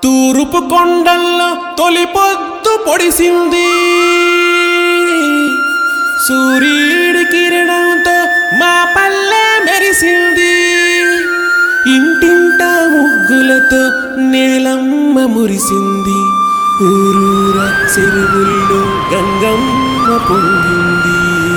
తూరుపు కొండల్లో తొలి పొద్దు పొడిసింది సూర్యుడి కిరణంతో మా పల్లె మెరిసింది ఇంటింట ముగ్గులతో నేలమ్మ మురిసింది ఊరూర చెరువుల్లో గంగమ్మ పొంగింది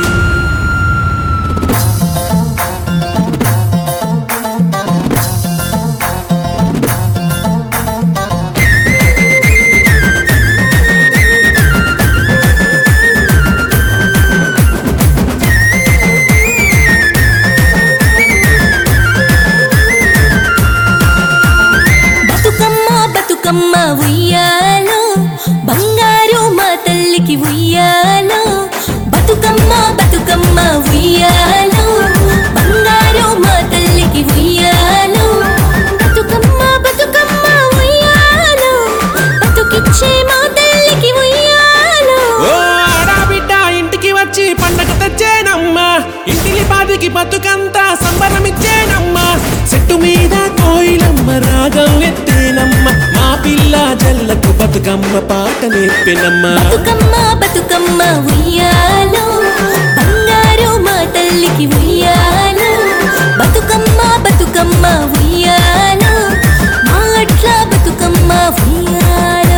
బతుకమ్మ బతుకమ్మ ఉయ్యాలో బంగారు మా తల్లికి ఉయ్యాలో బతుకమ్మ బతుకమ్మ ఉయ్యాలో బంగారు మా తల్లికి ఉయ్యాలో బతుకమ్మ బతుకమ్మ ఉయ్యాలో బతుకిచ్చే మా తల్లికి ఉయ్యాలో ఓ ఆడాబిడ్డ ఇంటికి వచ్చి పండగ తెచ్చేనమ్మా ఇంటిని పాదికి బతుకంతా సంబరమిచ్చేనమ్మా చెట్టు మీద కోయిలమ్మ రాగం ఎత్తేనమ్మ మా పిల్ల జల్లకు బతుకమ్మ పాట నేర్పెనమ్మా బతుకమ్మ బతుకమ్మ ఉయ్యాలో బంగారు మా తల్లికి ఉయ్యాలో బతుకమ్మ బతుకమ్మ ఉయ్యాలో మా అట్ల బతుకమ్మ ఉయ్యాలో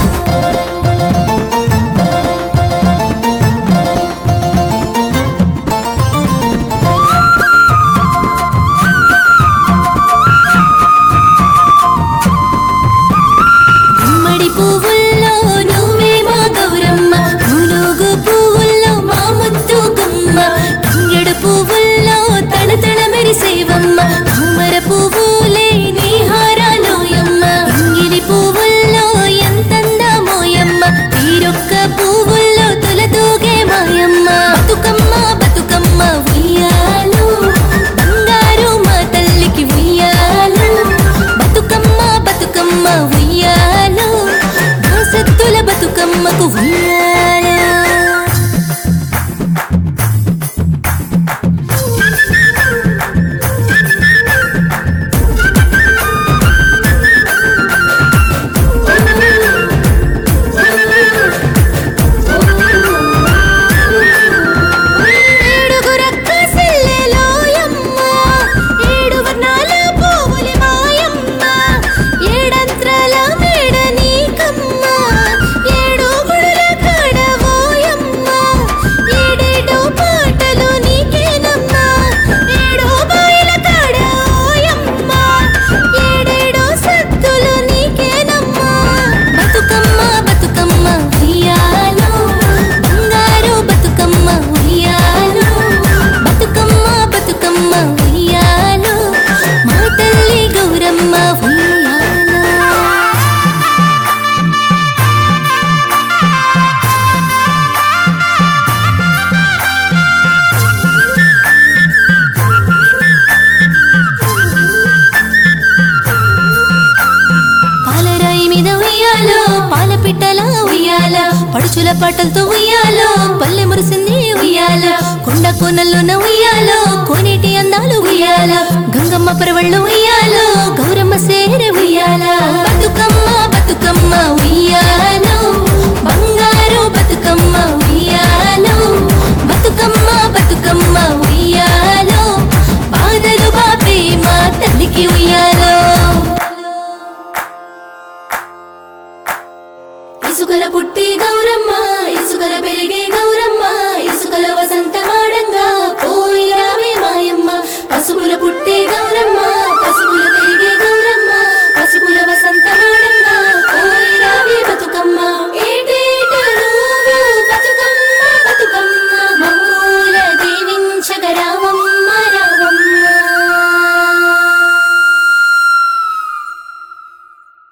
గుమ్మడి పువ్వుల్లో నువ్వే మా గౌరమ్మ గునుగు పువ్వుల్లో మా ముత్తు గుమ్మ తంగెడు పువ్వుల్లో తడతడ మెరిసేవమ్మ తామర పువ్వులే నీ హారాలోయమ్మ ఇంగిలి పువ్వుల్లో ఎంతందామోయమ్మ తీరొక్క పువ్వుల్లో తొలతూగే మాయమ్మ బతుకమ్మ బతుకమ్మ ఉయ్యాలు బంగారు మా తల్లికి ఉయ్యాలు బతుకమ్మ బతుకమ్మ ఉయ్యాలు నా సత్తుల బతుకమ్మకు ఉయ్యాలు ఏడుగురక్క సిల్లెలోయమ్మ, ఏడు వర్ణాల పువ్వులి మాయమ్మ, ఏడంత్రాల మేడ నీకమ్మ, ఏడు గుడుల కాడవోయమ్మ, ఏడేడు పాటలు నీకేనమ్మ, ఏడు బాయిల కాడ ఓయమ్మ, ఏడేడు సత్తులు నీకేనమ్మ. బతుకమ్మ బతుకమ్మ ఉయ్యాలో బంగారు బతుకమ్మ ఉయ్యాలో బతుకమ్మ బతుకమ్మ ఉయ్యాలో మా తల్లి గౌరమ్మ ఉయ్యాలో పాలరాయి మీద ఉయ్యాలో పాల పిట్టల ఉయ్యాల పడుచుల పాటలతో ఉయ్యాలో పల్లె మురిసింది ఉయ్యాల కొండ కోనల్లోన ఉయ్యాలో కోనేటి అందాలు ఉయ్యాల గంగమ్మ పరవళ్ళు ఉయ్యాలో గౌరమ్మ సేరె ఉయ్యాల బతుకమ్మ బతుకమ్మ ఉయ్యాలో బంగారు బతుకమ్మ ఉయ్యాలో బతుకమ్మ బతుకమ్మ ఉయ్యాలో బాధలు బాపే మా తల్లికి ఉయ్యాలో ఇసుకల పుట్టి గౌరమ్మ ఇసుకల పెరిగే గౌరమ్మ ఇసుకల వసంత